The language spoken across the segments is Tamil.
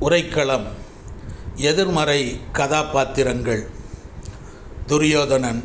உரைக்களம் எதிர்மறை கதாபாத்திரங்கள் துரியோதனன்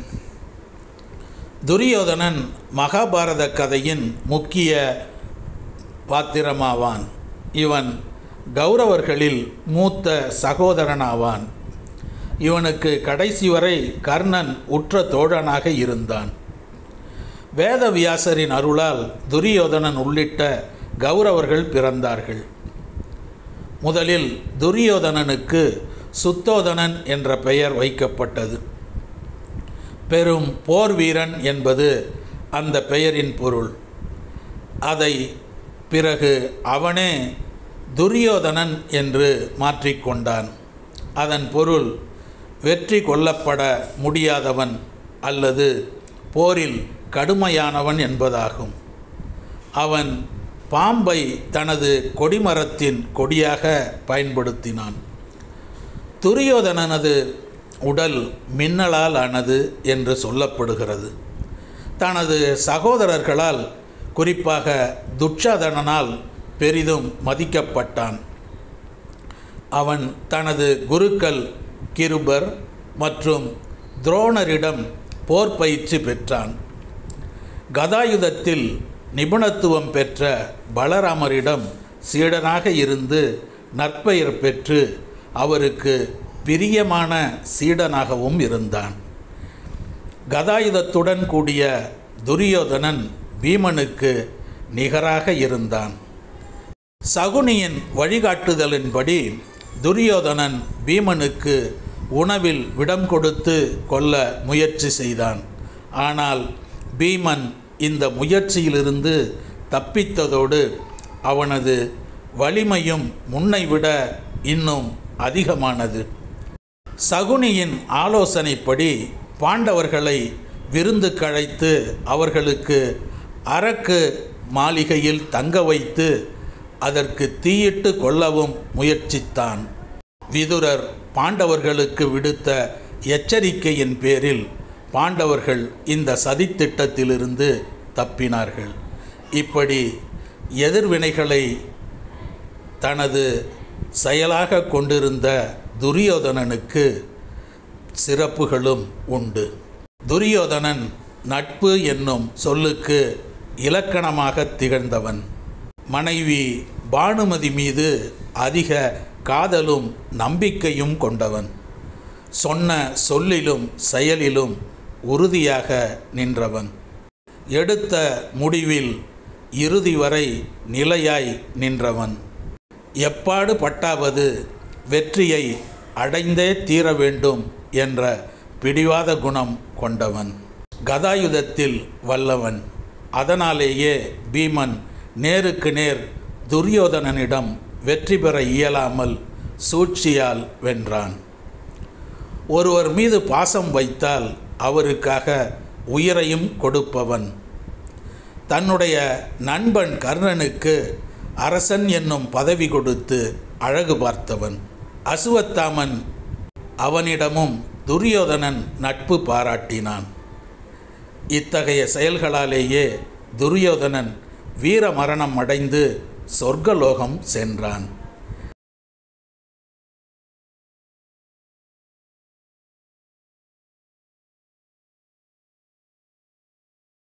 துரியோதனன் மகாபாரத கதையின் முக்கிய பாத்திரமாவான் இவன் கௌரவர்களில் மூத்த சகோதரனாவான் இவனுக்கு கடைசி வரை கர்ணன் உற்ற தோழனாக இருந்தான் வேதவியாசரின் அருளால் துரியோதனன் உள்ளிட்ட கௌரவர்கள் பிறந்தார்கள் முதலில் துரியோதனனுக்கு சுத்தோதனன் என்ற பெயர் வைக்கப்பட்டது பெரும் போர் வீரன் என்பது அந்த பெயரின் பொருள் அதை பிறகு அவனே துரியோதனன் என்று மாற்றிக்கொண்டான் அதன் பொருள் வெற்றி கொள்ளப்பட முடியாதவன் அல்லது போரில் கடுமையானவன் என்பதாகும் அவன் பாம்பை தனது கொடிமரத்தின் கொடியாக பயன்படுத்தினான் துரியோதனனது உடல் மின்னலால் ஆனது என்று சொல்லப்படுகிறது தனது சகோதரர்களால் குறிப்பாக துச்சாதனனால் பெரிதும் மதிக்கப்பட்டான் அவன் தனது குருக்கள் கிருபர் மற்றும் துரோணரிடம் போர் பயிற்சி பெற்றான் கதாயுதத்தில் நிபுணத்துவம் பெற்ற பலராமரிடம் சீடனாக இருந்து நற்பெயர் பெற்று அவருக்கு பிரியமான சீடனாகவும் இருந்தான் கதாயுதத்துடன் கூடிய துரியோதனன் பீமனுக்கு நிகராக இருந்தான் சகுனியின் வழிகாட்டுதலின்படி துரியோதனன் பீமனுக்கு உணவில் விடம் கொடுத்து கொள்ள முயற்சி செய்தான் ஆனால் பீமன் இந்த முயற்சியிலிருந்து தப்பித்ததோடு அவனது வலிமையும் முன்னைவிட இன்னும் அதிகமானது சகுனியின் ஆலோசனைப்படி பாண்டவர்களை விருந்து கழைத்து அவர்களுக்கு அரக்கு மாளிகையில் தங்க வைத்து அதற்கு தீயிட்டு கொல்லவும் முயற்சித்தான் விதுரர் பாண்டவர்களுக்கு விடுத்த எச்சரிக்கையின் பேரில் பாண்டவர்கள் இந்த சதித்திட்டத்திலிருந்து தப்பினார்கள் இப்படி எதிர்வினைகளை தனது செயலாக கொண்டிருந்த துரியோதனனுக்கு சிறப்புகளும் உண்டு துரியோதனன் நட்பு என்னும் சொல்லுக்கு இலக்கணமாக திகழ்ந்தவன் மனைவி பானுமதி மீது அதிக காதலும் நம்பிக்கையும் கொண்டவன் சொன்ன சொல்லிலும் செயலிலும் உறுதியாக நின்றவன் எடுத்த முடிவில் இறுதி வரை நிலையாய் நின்றவன் எப்பாடு பட்டாவது வெற்றியை அடைந்தே தீர வேண்டும் என்ற பிடிவாத குணம் கொண்டவன் கதாயுதத்தில் வல்லவன் அதனாலேயே பீமன் நேருக்கு நேர் துரியோதனனிடம் வெற்றி பெற இயலாமல் சூழ்ச்சியால் வென்றான் ஒருவர் மீது பாசம் வைத்தால் அவருக்காக உயிரையும் கொடுப்பவன் தன்னுடைய நண்பன் கர்ணனுக்கு அரசன் என்னும் பதவி கொடுத்து அழகு பார்த்தவன் அசுவத்தாமன் அவனிடமும் துரியோதனன் நட்பு பாராட்டினான் இத்தகைய செயல்களாலேயே துரியோதனன் வீர மரணம் அடைந்து சொர்க்கலோகம் சென்றான்